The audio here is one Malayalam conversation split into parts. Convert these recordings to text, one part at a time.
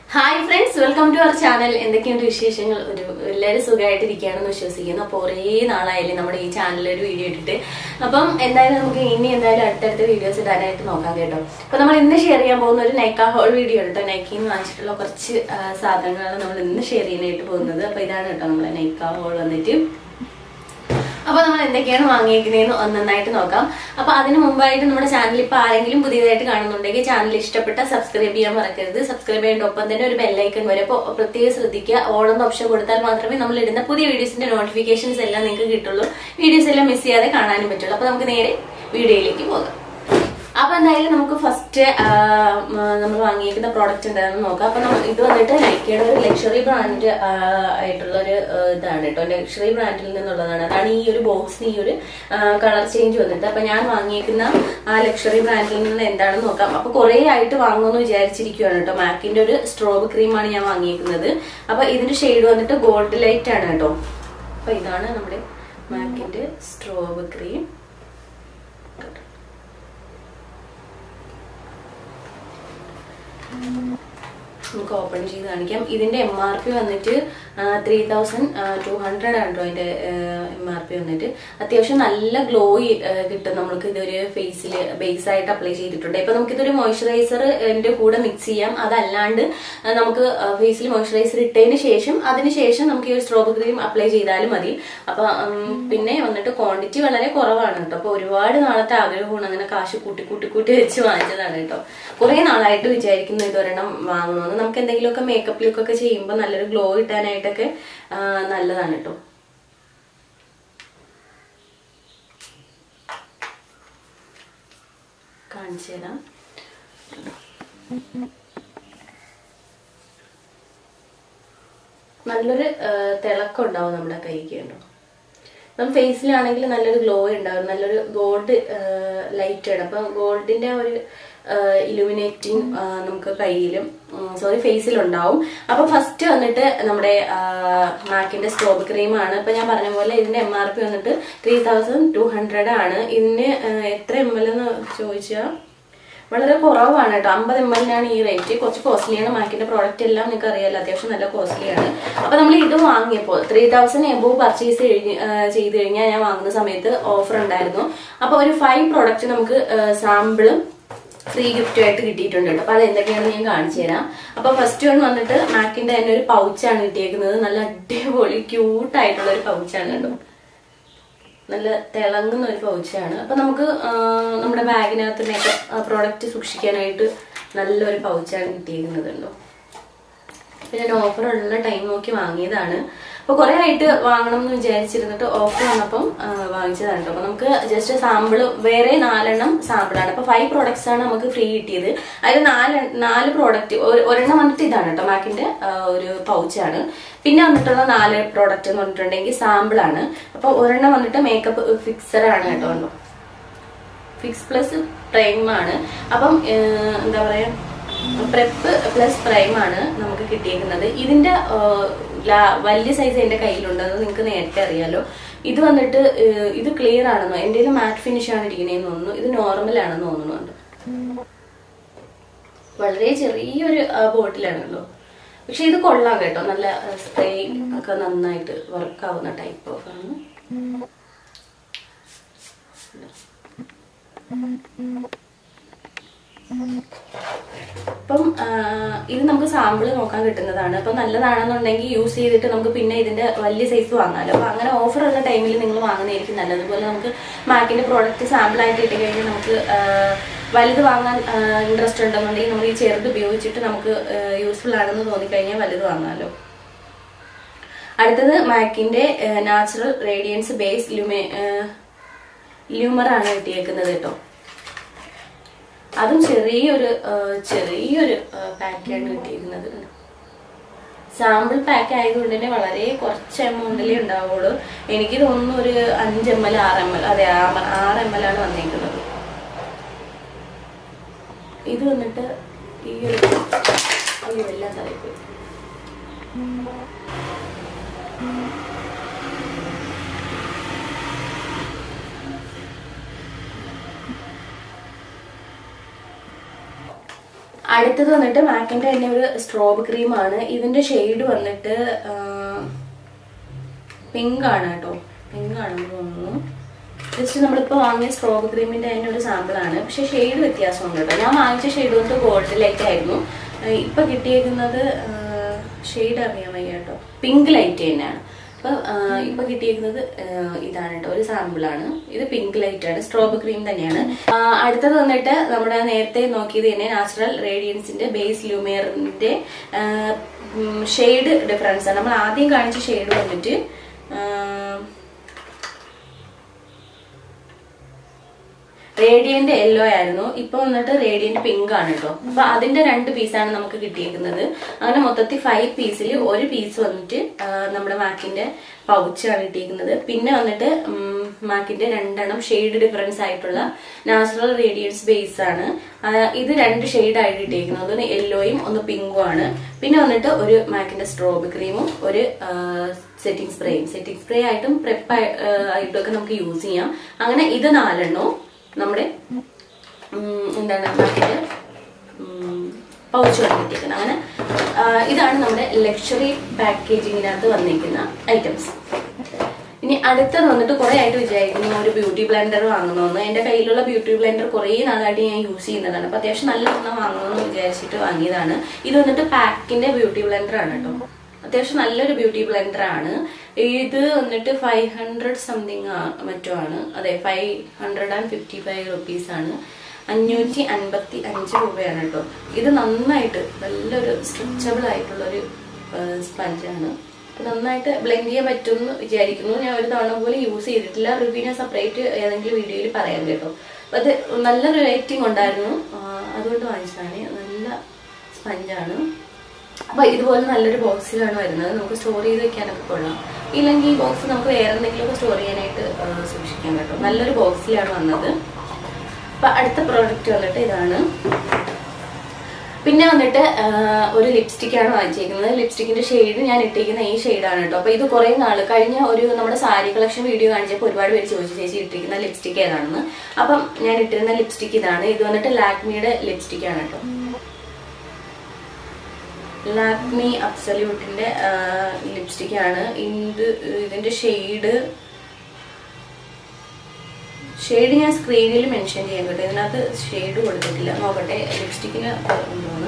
Hi friends welcome to our channel എന്തൊക്കെയുണ്ട് വിശേഷങ്ങൾ ഒരു എല്ലാവരും സുഖമായിട്ടിരിക്കുകയാണെന്ന് വിശ്വസിക്കുന്നു അപ്പോൾ കുറേ നാളായില്ലേ നമ്മുടെ ഈ ചാനലിൽ ഒരു വീഡിയോ ഇട്ടിട്ട് അപ്പം എന്തായാലും നമുക്ക് ഇനി എന്തായാലും അടുത്തടുത്ത വീഡിയോസ് ഇടാനായിട്ട് നോക്കാം കേട്ടോ അപ്പൊ നമ്മൾ ഇന്ന് ഷെയർ ചെയ്യാൻ പോകുന്ന ഒരു നൈക്ക ഹോൾ വീഡിയോ കേട്ടോ നൈക്കിൽ നിന്ന് വാങ്ങിച്ചിട്ടുള്ള കുറച്ച് ആ, സാധനങ്ങളാണ് നമ്മൾ ഇന്ന് ഷെയർ ചെയ്യാനായിട്ട് പോകുന്നത് അപ്പൊ ഇതാണ് കേട്ടോ നമ്മളെ നൈക്ക ഹോൾ വന്നിട്ട് അപ്പൊ നമ്മൾ എന്തൊക്കെയാണ് വാങ്ങിയിരിക്കുന്നതെന്ന് ഒന്നൊന്നായിട്ട് നോക്കാം അപ്പൊ അതിന് മുമ്പായിട്ട് നമ്മുടെ ചാനൽ ഇപ്പൊ ആരെങ്കിലും പുതിയതായിട്ട് കാണുന്നുണ്ടെങ്കിൽ ചാനൽ ഇഷ്ടപ്പെട്ട സബ്സ്ക്രൈബ് ചെയ്യാൻ മറക്കരുത് സബ്സ്ക്രൈബ് ചെയ്യേണ്ട ഒപ്പം തന്നെ ഒരു ബെല്ലൈക്കൺ വരെ അപ്പോൾ പ്രത്യേകം ശ്രദ്ധിക്കുക ഓളെന്ന ഓപ്ഷൻ കൊടുത്താൽ മാത്രമേ നമ്മൾ ഇടുന്ന പുതിയ വീഡിയോസിന്റെ നോട്ടിഫിക്കേഷൻസ് എല്ലാം നിങ്ങൾക്ക് കിട്ടുള്ളൂ വീഡിയോസ് എല്ലാം മിസ് ചെയ്യാതെ കാണാനും പറ്റുള്ളൂ അപ്പൊ നമുക്ക് നേരെ വീഡിയോയിലേക്ക് പോകാം അപ്പൊ എന്തായാലും നമുക്ക് ഫസ്റ്റ് നമ്മൾ വാങ്ങിയിരിക്കുന്ന പ്രോഡക്റ്റ് എന്താണെന്ന് നോക്കാം അപ്പൊ നമ്മൾ ഇത് വന്നിട്ട് നൈക്കയുടെ ഒരു ലക്ഷറി ബ്രാൻഡ് ആയിട്ടുള്ള ഒരു ആ, ഇതാണ് കേട്ടോ ലക്ഷറി ബ്രാൻഡിൽ നിന്നുള്ളതാണ് അതാണ് ഈ ഒരു ബോക്സിന് ഈ ഒരു കളർ ചേഞ്ച് വന്നിട്ട് അപ്പൊ ഞാൻ വാങ്ങിയേക്കുന്ന ആ ലക്ഷറി ബ്രാൻഡിൽ നിന്ന് എന്താണെന്ന് നോക്കാം അപ്പൊ കുറെ ആയിട്ട് വാങ്ങുമെന്ന് വിചാരിച്ചിരിക്കുകയാണ് കേട്ടോ മാക്കിന്റെ ഒരു സ്ട്രോബ് ക്രീമാണ് ഞാൻ വാങ്ങിയേക്കുന്നത് അപ്പൊ ഇതിന്റെ ഷെയ്ഡ് വന്നിട്ട് ഗോൾഡ് ലൈറ്റ് ആണ് കേട്ടോ അപ്പൊ ഇതാണ് നമ്മുടെ മാക്കിന്റെ സ്ട്രോബ് ക്രീം നമുക്ക് ഓപ്പൺ ചെയ്ത് കാണിക്കാം ഇതിന്റെ എം ആർ പി വന്നിട്ട് ത്രീ തൗസൻഡ് ടു ഹൺഡ്രഡ് ആണ് കേട്ടോ അതിന്റെ എം ആർ പി വന്നിട്ട് അത്യാവശ്യം നല്ല ഗ്ലോ കിട്ടും നമുക്ക് ഇതൊരു ഫേസിൽ ബേസ് ആയിട്ട് അപ്ലൈ ചെയ്തിട്ടുണ്ട് ഇപ്പൊ നമുക്ക് ഇതൊരു മോയ്സ്ചറൈസർ എന്റെ കൂടെ മിക്സ് ചെയ്യാം അതല്ലാണ്ട് ആ, നമുക്ക് ഫേസിൽ മോയ്സ്ചറൈസർ ഇട്ടതിന് ശേഷം അതിന് ശേഷം നമുക്ക് ഈ ഒരു സ്ട്രോബ് ക്രീം അപ്ലൈ ചെയ്താലും മതി അപ്പൊ ഉം, പിന്നെ വന്നിട്ട് ക്വാണ്ടിറ്റി വളരെ കുറവാണ് കേട്ടോ അപ്പൊ ഒരുപാട് നാളത്തെ ആഗ്രഹമാണ് അങ്ങനെ കാശ് കൂട്ടി കൂട്ടി കൂട്ടി വെച്ച് വാങ്ങിച്ചതാണ് കേട്ടോ കുറെ നാളായിട്ട് വിചാരിക്കുന്നു ഇതൊരെണ്ണം വാങ്ങണമെന്ന് നമുക്ക് എന്തെങ്കിലുമൊക്കെ മേക്കപ്പ് ലുക്ക് ഒക്കെ ചെയ്യുമ്പോൾ നല്ലൊരു ഗ്ലോ കിട്ടാനായിട്ടൊക്കെ ആ, നല്ലതാണ് കേട്ടോ കാണിച്ചു തരാം നല്ലൊരു ആ, തിളക്കം ഉണ്ടാവും നമ്മുടെ കൈക്ക് കേട്ടോ അപ്പം ഫേസിലാണെങ്കിൽ നല്ലൊരു ഗ്ലോ ഉണ്ടാവും നല്ലൊരു ഗോൾഡ് ലൈറ്റ് ആണ് അപ്പം ഗോൾഡിന്റെ ഒരു ഇലുമിനേറ്റിംഗ് നമുക്ക് കയ്യിലും സോറി ഫേസിലുണ്ടാവും അപ്പൊ ഫസ്റ്റ് വന്നിട്ട് നമ്മുടെ മാക്കിന്റെ സ്ട്രോബ് ക്രീമാണ് ഇപ്പൊ ഞാൻ പറഞ്ഞ പോലെ ഇതിന്റെ എം ആർ പി വന്നിട്ട് ത്രീ തൗസൻഡ് ടു ഹൺഡ്രഡ് ആണ് ഇതിന് ആ, എത്ര എം എൽ എന്ന് ചോദിച്ചാൽ വളരെ കുറവാണ് കേട്ടോ അമ്പത് എം എല്ലിനാണ് ഈ റേറ്റ് കുറച്ച് കോസ്റ്റ്ലിയാണ് മാക്കിന്റെ പ്രോഡക്റ്റ് എല്ലാം നിങ്ങൾക്ക് അറിയാലോ അത്യാവശ്യം നല്ല കോസ്റ്റ്ലിയാണ് അപ്പൊ നമ്മൾ ഇത് വാങ്ങിയപ്പോൾ ത്രീ തൗസൻഡ് എബോ പർച്ചേസ് ചെയ്ത് കഴിഞ്ഞാൽ ഞാൻ വാങ്ങുന്ന സമയത്ത് ഓഫർ ഉണ്ടായിരുന്നു അപ്പൊ ഒരു ഫൈവ് പ്രോഡക്റ്റ് നമുക്ക് സാമ്പിളും ഫ്രീ ഗിഫ്റ്റ് ആയിട്ട് കിട്ടിയിട്ടുണ്ട് കേട്ടോ അപ്പൊ അത് എന്തൊക്കെയാണെന്ന് ഞാൻ കാണിച്ചു തരാം അപ്പൊ ഫസ്റ്റ് വൺ വന്നിട്ട് മാക്കിന്റെ തന്നെ ഒരു പൗച്ചാണ് കിട്ടിയേക്കുന്നത് നല്ല അടിപൊളി ക്യൂട്ട് ആയിട്ടുള്ള ഒരു പൗച്ചാണ് കേട്ടോ നല്ല തിളങ്ങുന്ന ഒരു പൗച്ചാണ് അപ്പൊ നമുക്ക് ആ, നമ്മുടെ ബാഗിനകത്ത് മേക്കപ്പ് പ്രോഡക്റ്റ് സൂക്ഷിക്കാനായിട്ട് നല്ലൊരു പൗച്ചാണ് കിട്ടിയിരിക്കുന്നത് കേട്ടോ പിന്നെ ഞാൻ ഓഫർ ഉള്ള ടൈം നോക്കി വാങ്ങിയതാണ് അപ്പൊ കുറെ ആയിട്ട് വാങ്ങണം എന്ന് വിചാരിച്ചിരുന്നിട്ട് ഓഫർ വന്നപ്പം ആ, വാങ്ങിച്ചതാണ് കേട്ടോ അപ്പൊ നമുക്ക് ജസ്റ്റ് സാമ്പിൾ വേറെ നാലെണ്ണം സാമ്പിളാണ് അപ്പൊ ഫൈവ് പ്രോഡക്ട്സ് ആണ് നമുക്ക് ഫ്രീ കിട്ടിയത് അതിൽ നാല് നാല് പ്രോഡക്റ്റ് ഒരെണ്ണം വന്നിട്ട് ഇതാണ് കേട്ടോ മാക്കിന്റെ ആ, ഒരു പൗച്ചാണ് പിന്നെ വന്നിട്ടുള്ള നാല് പ്രോഡക്റ്റ് എന്ന് പറഞ്ഞിട്ടുണ്ടെങ്കിൽ സാമ്പിൾ ആണ് അപ്പൊ ഒരെണ്ണം വന്നിട്ട് മേക്കപ്പ് ഫിക്സർ ആണ് കേട്ടോ കണ്ടോ ഫിക്സ് പ്ലസ് പ്രൈം ആണ് അപ്പം ഏഹ്, എന്താ പറയാ പ്രെപ്പ് പ്ലസ് പ്രൈം ആണ് നമുക്ക് കിട്ടിയേക്കുന്നത് ഇതിന്റെ ഏഹ്, ലാ- വലിയ സൈസ് എന്റെ കയ്യിലുണ്ട് അത് നിങ്ങൾക്ക് നേരത്തെ അറിയാലോ ഇത് വന്നിട്ട് ഏഹ്, ഇത് ക്ലിയർ ആണെന്നോ എന്റെ മാറ്റ് ഫിനിഷ് ആണ് ഇരിക്കണേന്ന് തോന്നുന്നു ഇത് നോർമൽ ആണെന്ന് തോന്നുന്നുണ്ട് വളരെ ചെറിയൊരു ബോട്ടിലാണല്ലോ പക്ഷെ ഇത് കൊള്ളാം കേട്ടോ നല്ല സ്പ്രേ ഒക്കെ നന്നായിട്ട് വർക്ക് ആവുന്ന ടൈപ്പ് ഓഫ് ആണ് അപ്പം ആ, ഇത് നമുക്ക് സാമ്പിൾ നോക്കാൻ കിട്ടുന്നതാണ് അപ്പൊ നല്ലതാണെന്നുണ്ടെങ്കിൽ യൂസ് ചെയ്തിട്ട് നമുക്ക് പിന്നെ ഇതിന്റെ വലിയ സൈസ് വാങ്ങാമല്ലോ അപ്പൊ അങ്ങനെ ഓഫർ ഉള്ള ടൈമിൽ നിങ്ങൾ വാങ്ങുന്നതായിരിക്കും നല്ലത് അതുപോലെ നമുക്ക് മാക്കിന്റെ പ്രോഡക്റ്റ് സാമ്പിൾ ആയിട്ട് ഇട്ട് കഴിഞ്ഞാൽ നമുക്ക് ആ, വലുത് വാങ്ങാൻ ഇൻട്രസ്റ്റ് ഉണ്ടെന്നുണ്ടെങ്കിൽ നമ്മൾ ഈ ചെറുത് ഉപയോഗിച്ചിട്ട് നമുക്ക് യൂസ്ഫുൾ ആണെന്ന് തോന്നിക്കഴിഞ്ഞാൽ വലുത് വാങ്ങാമല്ലോ അടുത്തത് മാക്കിന്റെ നാച്ചുറൽ റേഡിയൻസ് ബേസ് ലുമേ ല്യൂമർ ആണ് കിട്ടിയേക്കുന്നത് കേട്ടോ അതും ചെറിയൊരു ആ, ചെറിയൊരു പാക്കാണ് കിട്ടിയിരിക്കുന്നത് സാമ്പിൾ പാക്ക് ആയതുകൊണ്ട് തന്നെ വളരെ കുറച്ച് എമൗണ്ടിലേ ഉണ്ടാവുള്ളൂ എനിക്ക് തോന്നുന്നു ഒരു അഞ്ച് എം എൽ ആറ് എം എൽ അതെ ആ- ആറ് എം എൽ ആണ് വന്നിരിക്കുന്നത് ഇത് വന്നിട്ട് ഈ ഒരു അയ്യോ എല്ലാം തലയിൽ അടുത്തത് വന്നിട്ട് മാക്കിന്റെ തന്നെ ഒരു സ്ട്രോബ് ക്രീമാണ് ഇതിന്റെ ഷെയ്ഡ് വന്നിട്ട് പിങ്ക് ആണ് കേട്ടോ പിങ്ക് ആണെന്ന് തോന്നുന്നു ജസ്റ്റ് നമ്മളിപ്പോൾ വാങ്ങിയ സ്ട്രോബ് ക്രീമിന്റെ തന്നെ ഒരു സാമ്പിൾ ആണ് പക്ഷെ ഷെയ്ഡ് വ്യത്യാസമുണ്ട് കേട്ടോ ഞാൻ വാങ്ങിച്ച ഷെയ്ഡ് വന്നിട്ട് ഗോൾഡ് ലൈറ്റ് ആയിരുന്നു ഏഹ് ഇപ്പൊ കിട്ടിയേക്കുന്നത് ഷെയ്ഡ് അറിയാൻ വയ്യ കേട്ടോ പിങ്ക് ലൈറ്റ് തന്നെയാണ് അപ്പൊ ആഹ് ഇപ്പൊ കിട്ടിയിരിക്കുന്നത് ആഹ് ഇതാണ് കേട്ടോ ഒരു സാമ്പിൾ ആണ് ഇത് പിങ്ക് ലൈറ്റ് ആണ് സ്ട്രോബ് ക്രീം തന്നെയാണ് ആഹ് അടുത്തത് വന്നിട്ട് നമ്മുടെ നേരത്തെ നോക്കിയത് തന്നെ നാച്ചുറൽ റേഡിയൻസിന്റെ ബേസ് ലൂമിയറിന്റെ ഷെയ്ഡ് ഡിഫറൻസ് ആണ് നമ്മൾ ആദ്യം കാണിച്ച ഷെയ്ഡ് വന്നിട്ട് ആഹ് റേഡിയന്റ് യെല്ലോ ആയിരുന്നു ഇപ്പൊ വന്നിട്ട് റേഡിയന്റ് പിങ്ക് ആണ് കേട്ടോ അപ്പൊ അതിന്റെ രണ്ട് പീസാണ് നമുക്ക് കിട്ടിയിരിക്കുന്നത് അങ്ങനെ മൊത്തത്തിൽ ഫൈവ് പീസിൽ ഒരു പീസ് വന്നിട്ട് ആ, നമ്മുടെ മാക്കിന്റെ പൗച്ചാണ് കിട്ടിയിരിക്കുന്നത് പിന്നെ വന്നിട്ട് ഉം, മാക്കിന്റെ രണ്ടെണ്ണം ഷെയ്ഡ് ഡിഫറൻസ് ആയിട്ടുള്ള നാച്ചുറൽ റേഡിയൻസ് ബേസ് ആണ് ആ, ഇത് രണ്ട് ഷെയ്ഡ് ആയിട്ട് കിട്ടിയിരിക്കുന്നത് ഒന്ന് യെല്ലോയും ഒന്ന് പിങ്കും ആണ് പിന്നെ വന്നിട്ട് ഒരു മാക്കിന്റെ സ്ട്രോബ് ക്രീമും ഒരു സെറ്റിംഗ് സ്പ്രേയും സെറ്റിംഗ് സ്പ്രേ ആയിട്ടും പ്രെപ്പ് ആയിട്ടും ഒക്കെ നമുക്ക് യൂസ് ചെയ്യാം അങ്ങനെ ഇത് നാലെണ്ണവും നമ്മുടെ ഉം, എന്താണ് മാക്കിന്റെ പൗച്ച് കിട്ടിയിരിക്കുന്നത് അങ്ങനെ ആ, ഇതാണ് നമ്മുടെ ലക്ഷറി പാക്കേജിങ്ങിനകത്ത് വന്നിരിക്കുന്ന ഐറ്റംസ് ഇനി അടുത്തത് വന്നിട്ട് കുറെ ആയിട്ട് വിചാരിക്കുന്നു ഒരു ബ്യൂട്ടി ബ്ലെൻഡർ വാങ്ങണമെന്ന് എന്റെ കയ്യിലുള്ള ബ്യൂട്ടി ബ്ലെൻഡർ കുറെ നാളായിട്ട് ഞാൻ യൂസ് ചെയ്യുന്നതാണ് അപ്പൊ അത്യാവശ്യം നല്ല ഒരെണ്ണം വാങ്ങണമെന്ന് വിചാരിച്ചിട്ട് വാങ്ങിയതാണ് ഇത് വന്നിട്ട് പാക്കിന്റെ ബ്യൂട്ടി ബ്ലെൻഡർ ആണ് കേട്ടോ അത്യാവശ്യം നല്ലൊരു ബ്യൂട്ടി ബ്ലെൻഡർ ആണ് ഇത് വന്നിട്ട് ഫൈവ് ഹൺഡ്രഡ് സംതിങ് മറ്റോ ആണ് അതെ five hundred and fifty five rupees ആണ് അഞ്ഞൂറ്റി അൻപത്തി അഞ്ച് രൂപയാണ് കേട്ടോ ഇത് നന്നായിട്ട് നല്ലൊരു സ്ട്രെച്ചബിൾ ആയിട്ടുള്ള ഒരു സ്പഞ്ചാണ് നന്നായിട്ട് ബ്ലെൻഡ് ചെയ്യാൻ പറ്റുമെന്ന് വിചാരിക്കുന്നു ഞാൻ ഒരു തവണ പോലും യൂസ് ചെയ്തിട്ടില്ല റിവ്യൂ ഞാൻ സെപ്പറേറ്റ് ഏതെങ്കിലും വീഡിയോയിൽ പറയാം കേട്ടോ അപ്പൊ അത് നല്ലൊരു റേറ്റിംഗ് ഉണ്ടായിരുന്നു ആ, അതുകൊണ്ട് വാങ്ങിച്ചതാണ് നല്ല സ്പഞ്ചാണ് അപ്പൊ ഇതുപോലെ നല്ലൊരു ബോക്സിലാണ് വരുന്നത് നമുക്ക് സ്റ്റോർ ചെയ്ത് വെക്കാനൊക്കെ കൊള്ളാം ഇല്ലെങ്കിൽ ഈ ബോക്സ് നമുക്ക് വേറെ എന്തെങ്കിലുമൊക്കെ സ്റ്റോർ ചെയ്യാനായിട്ട് ആ, സൂക്ഷിക്കാൻ കേട്ടോ നല്ലൊരു ബോക്സിലാണ് വന്നത് അപ്പൊ അടുത്ത പ്രോഡക്റ്റ് വന്നിട്ട് ഇതാണ് പിന്നെ വന്നിട്ട് ആ, ഒരു ലിപ്സ്റ്റിക് ആണ് വാങ്ങിച്ചേക്കുന്നത് ലിപ്സ്റ്റിക്കിന്റെ ഷെയ്ഡ് ഞാൻ ഇട്ടിരിക്കുന്ന ഈ ഷെയ്ഡാണ് കേട്ടോ അപ്പൊ ഇത് കുറെ നാള് കഴിഞ്ഞ ഒരു നമ്മുടെ സാരി കളക്ഷൻ വീഡിയോ കാണിച്ചപ്പോൾ ഒരുപാട് പേര് ചോദിച്ചു ചേച്ചി ഇട്ടിരിക്കുന്ന ലിപ്സ്റ്റിക് ഏതാണെന്ന് അപ്പം ഞാൻ ഇട്ടിരുന്ന ലിപ്സ്റ്റിക് ഇതാണ് ഇത് വന്നിട്ട് ലാക്മിയുടെ ലിപ്സ്റ്റിക് ആണ് കേട്ടോ ലാക്മി അബ്സല്യൂട്ടിന്റെ ലിപ്സ്റ്റിക് ആണ് ഇത് ഇതിന്റെ ഷെയ്ഡ് ഷെയ്ഡ് ഞാൻ സ്ക്രീനിൽ മെൻഷൻ ചെയ്യാൻ കേട്ടോ ഇതിനകത്ത് ഷെയ്ഡ് കൊടുത്തിട്ടില്ല നോക്കട്ടെ ലിപ്സ്റ്റിക്കിന് ഉണ്ടോന്ന്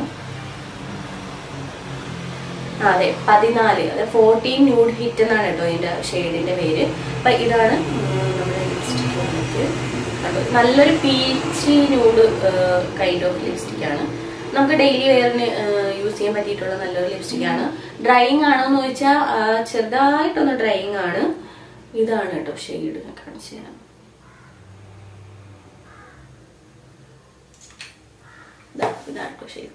ആ, അതെ പതിനാല് അതെ ഫോർട്ടീൻ ന്യൂഡ് ഹിറ്റ് എന്നാണ് കേട്ടോ ഇതിന്റെ ഷെയ്ഡിന്റെ പേര് അപ്പൊ ഇതാണ് ഉം, നമ്മുടെ ലിപ്സ്റ്റിക് വന്നിട്ട് കണ്ടോ? നല്ലൊരു peachy nude kind of lipstick ആണ് നമുക്ക് ഡെയിലി വെയറിന് യൂസ് ചെയ്യാൻ പറ്റിയിട്ടുള്ള നല്ലൊരു ലിപ്സ്റ്റിക് ആണ് ഡ്രൈയിങ് ആണോ എന്ന് ചോദിച്ചാൽ ചെറുതായിട്ടൊന്ന് ഡ്രൈയിങ് ആണ് ഇതാണ് കേട്ടോ ഷെയ്ഡ് കാണിച്ചു തരാം ദാ, ഇതാണ് കേട്ടോ ഷെയ്ഡ്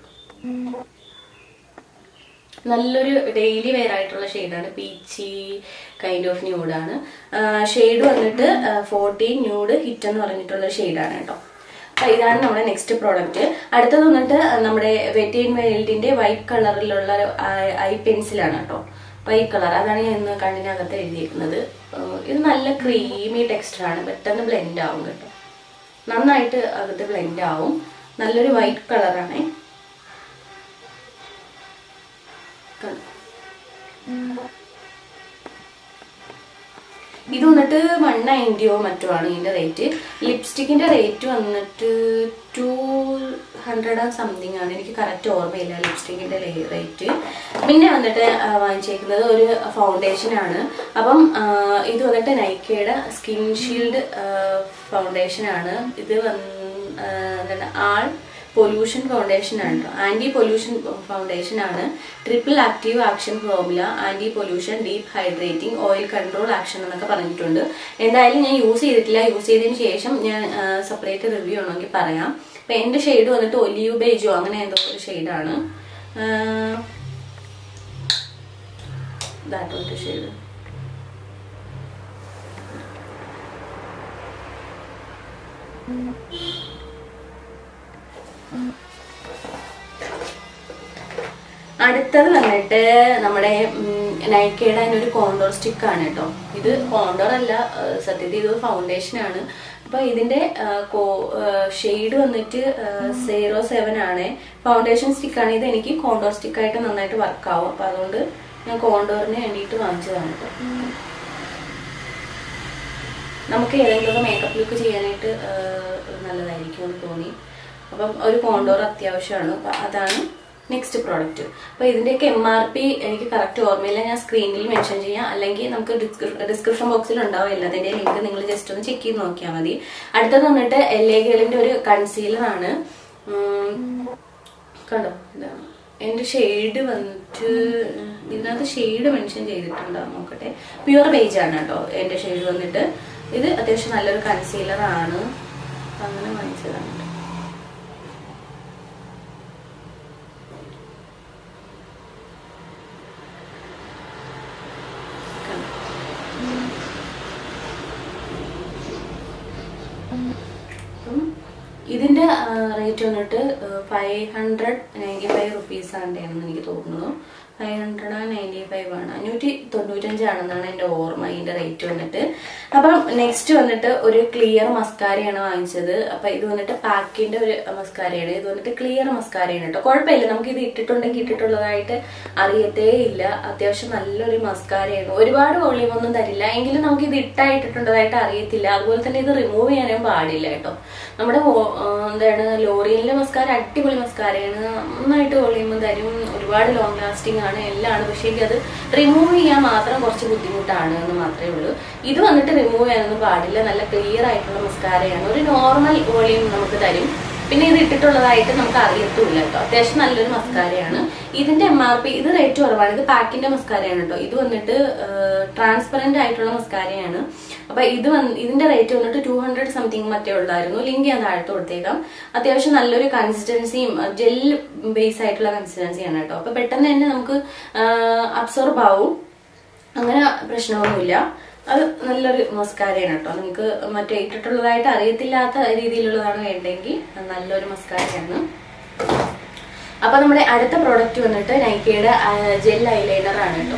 നല്ലൊരു ഡെയിലി വെയർ ആയിട്ടുള്ള ഷെയ്ഡാണ് പീച്ചി കൈൻഡ് ഓഫ് ന്യൂഡാണ് ഷെയ്ഡ് വന്നിട്ട് ഫോർട്ടീൻ ന്യൂഡ് ഹിറ്റ് എന്ന് പറഞ്ഞിട്ടുള്ള ഷെയ്ഡാണ് കേട്ടോ അപ്പൊ ഇതാണ് നമ്മുടെ നെക്സ്റ്റ് പ്രോഡക്റ്റ് അടുത്തത് വന്നിട്ട് നമ്മുടെ വെറ്റ് ആൻഡ് വൈൽഡിന്റെ വൈറ്റ് കളറിലുള്ള ഒരു ഐ പെൻസിലാണ് കേട്ടോ വൈറ്റ് കളർ അതാണ് ഞാൻ ഇന്ന് കണ്ണിനകത്ത് എഴുതിയിരിക്കുന്നത് ആ, ഇത് നല്ല ക്രീമി ടെക്സ്ചർ ആണ് പെട്ടെന്ന് ബ്ലെൻഡ് ആവും കേട്ടോ നന്നായിട്ട് അകത്ത് ബ്ലെൻഡ് ആവും നല്ലൊരു വൈറ്റ് കളറാണേ കണ്ടോ? ഇത് വന്നിട്ട് വൺ നയൻറ്റിയോ മറ്റോ ആണ് ഇതിന്റെ റേറ്റ് ലിപ്സ്റ്റിക്കിന്റെ റേറ്റ് വന്നിട്ട് ടു ഹൺഡ്രഡ് ആൻഡ് സംതിങ് ആണ് എനിക്ക് കറക്റ്റ് ഓർമ്മയില്ല ലിപ്സ്റ്റിക്കിന്റെ റേറ്റ് പിന്നെ വന്നിട്ട് ആ, വാങ്ങിച്ചേക്കുന്നത് ഒരു ഫൗണ്ടേഷൻ ആണ് അപ്പം ആ, ഇത് വന്നിട്ട് നൈക്കയുടെ സ്കിൻ ഷീൽഡ് ഫൗണ്ടേഷൻ ആണ് ഇത് വന്ന് ആ, എന്താണ് ആൾ പൊല്യൂഷൻ ഫൗണ്ടേഷൻ ആണ് കേട്ടോ ആന്റി പൊല്യൂഷൻ ഫൗണ്ടേഷൻ ആണ് triple active action formula anti pollution deep hydrating oil control action എന്നൊക്കെ പറഞ്ഞിട്ടുണ്ട് എന്തായാലും ഞാൻ യൂസ് ചെയ്തിട്ടില്ല യൂസ് ചെയ്തതിന് ശേഷം ഞാൻ സെപ്പറേറ്റ് റിവ്യൂ ആണെങ്കിൽ പറയാം അപ്പൊ എന്റെ ഷെയ്ഡ് വന്നിട്ട് ഒലിയു ബേജോ അങ്ങനെ എന്തോ ഒരു ഷെയ്ഡാണ് ഇതാട്ടോ ഷെയ്ഡ് അടുത്തത് വന്നിട്ട് നമ്മുടെ നൈക്കയുടെ തന്നെ ഒരു കോണ്ടോർ സ്റ്റിക്ക് ആണ് കേട്ടോ ഇത് കോണ്ടോർ അല്ല ആ, സത്യത്തിൽ ഇത് ഫൗണ്ടേഷൻ ആണ് അപ്പൊ ഇതിന്റെ ഷെയ്ഡ് വന്നിട്ട് സീറോ സെവൻ ആണ് ഫൗണ്ടേഷൻ സ്റ്റിക്ക് ആണ് ഇത് എനിക്ക് കോണ്ടോർ സ്റ്റിക്ക് ആയിട്ട് നന്നായിട്ട് വർക്ക് ആവും അപ്പൊ അതുകൊണ്ട് ഞാൻ കോണ്ടോറിന് വേണ്ടിയിട്ട് വാങ്ങിച്ചതാണ് കേട്ടോ നമുക്ക് ഏതെങ്കിലും മേക്കപ്പ് ലുക്ക് ചെയ്യാനായിട്ട് ആ, നല്ലതായിരിക്കും എന്ന് തോന്നി അപ്പം ഒരു കോണ്ടോർ അത്യാവശ്യമാണ് അപ്പൊ അതാണ് നെക്സ്റ്റ് പ്രോഡക്റ്റ് അപ്പൊ ഇതിന്റെയൊക്കെ എം ആർ പി എനിക്ക് കറക്റ്റ് ഓർമ്മയില്ല ഞാൻ സ്ക്രീനിൽ മെൻഷൻ ചെയ്യാം അല്ലെങ്കിൽ നമുക്ക് ഡിസ്ക്രിപ്ഷൻ ബോക്സിൽ ഉണ്ടാവും എല്ലാതിന്റെ ലിങ്ക് നിങ്ങൾ ജസ്റ്റ് ഒന്ന് ചെക്ക് ചെയ്ത് നോക്കിയാൽ മതി അടുത്തത് വന്നിട്ട് എൽ എ ഗേളിന്റെ ഒരു കൺസീലർ ആണ് ഉം, കണ്ടോ ഇതാണ് എന്റെ ഷെയ്ഡ് വന്നിട്ട് ഇതിനകത്ത് ഷെയ്ഡ് മെൻഷൻ ചെയ്തിട്ടുണ്ടോ നോക്കട്ടെ പ്യുവർ ബേജ് ആണ് കേട്ടോ എന്റെ ഷെയ്ഡ് വന്നിട്ട് ഇത് അത്യാവശ്യം നല്ലൊരു കൺസീലർ ആണ് അങ്ങനെ വാങ്ങിച്ചതാണ് കേട്ടോ. കണ്ടോ? അപ്പം ഇതിന്റെ റേറ്റ് വന്നിട്ട് five hundred ninety five rupees ആണെന്ന് എനിക്ക് തോന്നുന്നു five hundred and ninety five ആണ് അഞ്ഞൂറ്റി തൊണ്ണൂറ്റഞ്ചാണെന്നാണ് എൻ്റെ ഓർമ്മ ഇതിന്റെ റേറ്റ് വന്നിട്ട് അപ്പം നെക്സ്റ്റ് വന്നിട്ട് ഒരു ക്ലിയർ മസ്കാരയാണ് വാങ്ങിച്ചത് അപ്പൊ ഇത് വന്നിട്ട് പാക്കിന്റെ ഒരു മസ്കാരയാണ് ഇത് വന്നിട്ട് ക്ലിയർ മസ്കാരയാണ് കേട്ടോ കുഴപ്പമില്ല നമുക്ക് ഇത് ഇട്ടിട്ടുണ്ടെങ്കിൽ ഇട്ടിട്ടുള്ളതായിട്ട് അറിയത്തേ ഇല്ല അത്യാവശ്യം നല്ലൊരു മസ്കാരയാണ് ഒരുപാട് വോളിയം ഒന്നും തരില്ല എങ്കിലും നമുക്ക് ഇത് ഇട്ടായിട്ടിട്ടുള്ളതായിട്ട് അറിയത്തില്ല അതുപോലെ തന്നെ ഇത് റിമൂവ് ചെയ്യാനും പാടില്ല കേട്ടോ നമ്മുടെ വോ- ആ, എന്താണ് ലോറിയലിന്റെ മസ്കാര അടിപൊളി മസ്കാരയാണ് നന്നായിട്ട് വോളിയം തരും ഒരുപാട് ലോങ് ലാസ്റ്റിംഗ് ആണ് എല്ലാം ആണ് പക്ഷേ അത് റിമൂവ് ചെയ്യാൻ മാത്രം കുറച്ച് ബുദ്ധിമുട്ടാണ് എന്ന് മാത്രമേ ഉള്ളൂ ഇത് വന്നിട്ട് റിമൂവ് ചെയ്യാനൊന്നും പാടില്ല നല്ല ക്ലിയർ ആയിട്ടുള്ള മസ്കാരയാണ് ഒരു നോർമൽ വോളിയം നമുക്ക് തരും പിന്നെ ഇത് ഇട്ടിട്ടുള്ളതായിട്ട് നമുക്ക് അറിയത്തുമില്ല കേട്ടോ അത്യാവശ്യം നല്ലൊരു മസ്കാരയാണ് ഇതിന്റെ എം ആർ പി ഇത് റേറ്റ് കുറവാണ് ഇത് പാക്കിന്റെ മസ്കാരയാണ് കേട്ടോ ഇത് വന്നിട്ട് ട്രാൻസ്പെറന്റ് ആയിട്ടുള്ള മസ്കാരയാണ് അപ്പൊ ഇത് വന്ന് ഇതിന്റെ റേറ്റ് വന്നിട്ട് ടു ഹൺഡ്രഡ് സംതിങ് മറ്റേ ഉള്ളായിരുന്നു ലിങ്ക് ഞാൻ താഴത്ത് കൊടുത്തേക്കാം അത്യാവശ്യം നല്ലൊരു കൺസിസ്റ്റൻസിയും ജെൽ ബേസ് ആയിട്ടുള്ള കൺസിസ്റ്റൻസിയാണ് കേട്ടോ അപ്പൊ പെട്ടെന്ന് തന്നെ നമുക്ക് അബ്സോർബ് ആവും അങ്ങനെ പ്രശ്നമൊന്നുമില്ല അത് നല്ലൊരു മസ്കാരയാണ് കേട്ടോ നിങ്ങൾക്ക് മറ്റേ ഇട്ടിട്ടുള്ളതായിട്ട് അറിയത്തില്ലാത്ത രീതിയിലുള്ളതാണ് വേണ്ടെങ്കിൽ അത് നല്ലൊരു മസ്കാരയാണ് അപ്പൊ നമ്മുടെ അടുത്ത പ്രോഡക്റ്റ് വന്നിട്ട് നൈക്കയുടെ ജെൽ ഐലൈനർ ആണ് കേട്ടോ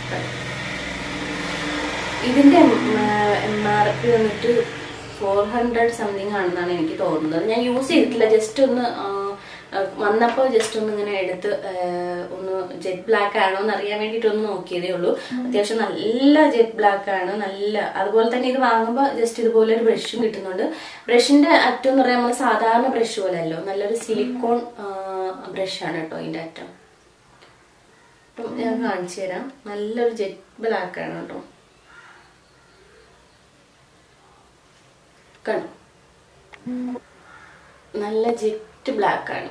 ഇതിന്റെ എം ആർ പി വന്നിട്ട് ഫോർ ഹൺഡ്രഡ് സംതിങ് ആണെന്നാണ് എനിക്ക് തോന്നുന്നത് ഞാൻ യൂസ് ചെയ്തിട്ടില്ല ജസ്റ്റ് ഒന്ന് ആ, ആ, വന്നപ്പോൾ ജസ്റ്റ് ഒന്ന് ഇങ്ങനെ എടുത്ത് ആ, ഒന്ന് ജെറ്റ് ബ്ലാക്ക് ആണോ എന്ന് അറിയാൻ വേണ്ടിയിട്ട് ഒന്ന് നോക്കിയതേ ഉള്ളൂ അത്യാവശ്യം നല്ല ജെറ്റ് ബ്ലാക്ക് ആണ് നല്ല അതുപോലെ തന്നെ ഇത് വാങ്ങുമ്പോൾ ജസ്റ്റ് ഇതുപോലെ ഒരു ബ്രഷും കിട്ടുന്നുണ്ട് ബ്രഷിന്റെ അറ്റം എന്ന് പറയാൻ നമ്മൾ സാധാരണ ബ്രഷ് പോലെ അല്ലോ നല്ലൊരു സിലിക്കോൺ ബ്രഷാണ് കേട്ടോ ഇതിന്റെ അറ്റം അപ്പം ഞാൻ കാണിച്ചു തരാം നല്ലൊരു ജെറ്റ് ബ്ലാക്ക് ആണ് കേട്ടോ കണ്ടു നല്ല ജെറ്റ് ബ്ലാക്ക് ആണ്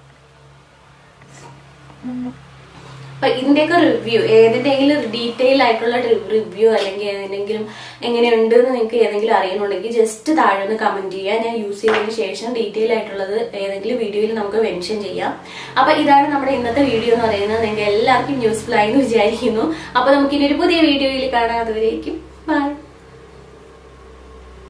അപ്പൊ ഇതിന്റെയൊക്കെ റിവ്യൂ ഏതിന്റെങ്കിലും ഡീറ്റെയിൽ ആയിട്ടുള്ള റിവ്യൂ അല്ലെങ്കിൽ ഏതെങ്കിലും എങ്ങനെയുണ്ട് എന്ന് നിങ്ങൾക്ക് ഏതെങ്കിലും അറിയണമെങ്കിൽ ജസ്റ്റ് താഴെ ഒന്ന് കമന്റ് ചെയ്യുക ഞാൻ യൂസ് ചെയ്തതിന് ശേഷം ഡീറ്റെയിൽ ആയിട്ടുള്ളത് ഏതെങ്കിലും വീഡിയോയിൽ നമുക്ക് മെൻഷൻ ചെയ്യാം അപ്പൊ ഇതാണ് നമ്മുടെ ഇന്നത്തെ വീഡിയോ എന്ന് പറയുന്നത് നിങ്ങൾക്ക് എല്ലാവർക്കും യൂസ്ഫുൾ ആയി എന്ന് വിചാരിക്കുന്നു അപ്പൊ നമുക്ക് ഇനി ഒരു പുതിയ വീഡിയോയിൽ കാണാം അതുവരേക്കും ബൈ